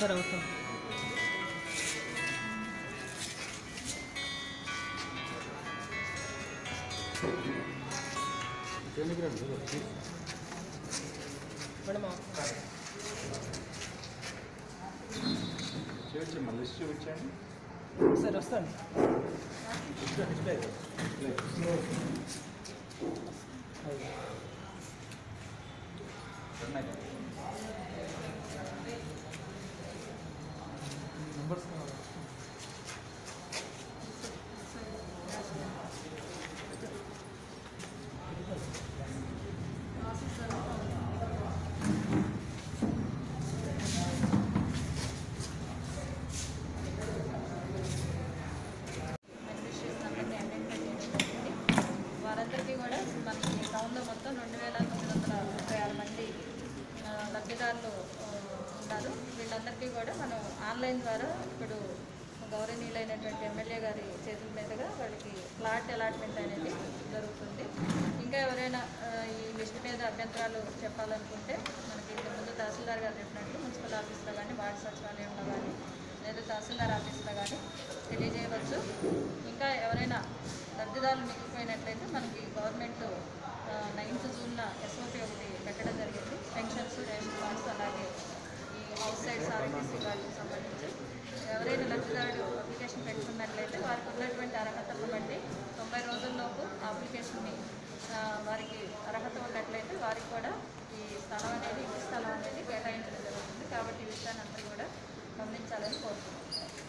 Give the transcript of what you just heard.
sir అవుతాం madam చూపించమ్మా list చూపించండి సార్ వస్తాను నెంబర్స్ కావాలి అడ్మినిస్ట్రేషన్ అందరినీ అటెండ్ జరిగింది వారందరికీ కూడా మనకి టౌన్లో మొత్తం రెండు వేల తొమ్మిది వందల ముప్పై ఆరు మంది ఆ, లబ్ధిదారులు ఆ, ఉన్నారు వీళ్ళందరికీ కూడా మనం ఆన్లైన్ ద్వారా ఇప్పుడు గౌరవనీయులైనటువంటి ఎమ్మెల్యే గారి చేతుల మీదుగా వాళ్ళకి ప్లాట్ అలాట్మెంట్ అనేది జరుగుతుంది ఇంకా ఎవరైనా ఆ, ఈ లిస్ట్ మీద అభ్యంతరాలు చెప్పాలనుకుంటే మనకి ఇంతకు ముందు తహసీల్దార్ గారు చెప్పినట్లు మున్సిపల్ ఆఫీస్లో కానీ వార్డు సచివాలయంలో కానీ లేదా తహసీల్దార్ ఆఫీస్లో కానీ తెలియజేయవచ్చు ఇంకా ఎవరైనా లబ్ధిదారులు మిగిలిపోయినట్లయితే మనకి గవర్నమెంట్ నైన్త్ జూన్న ఎస్ఓపి ఒకటి పెట్టడం జరిగింది పెన్షన్స్ రేషన్ కార్డ్స్ అలాగే ఈ హౌస్ సైడ్స్ ఆర్టీసీ వాళ్ళకి సంబంధించి ఎవరైనా లబ్ధిదారుడు అప్లికేషన్ పెట్టుకున్నట్లయితే వారికి ఉన్నటువంటి అర్హతలను బట్టి తొంభై రోజుల్లోపు ఆ అప్లికేషన్ని ఆ, వారికి అర్హత ఉన్నట్లయితే వారికి కూడా ఈ స్థలం అనేది ఇంటి స్థలం అనేది కేటాయించడం జరుగుతుంది కాబట్టి ఈ విషయాన్ని అందరూ కూడా గమనించాలని కోరుతున్నాను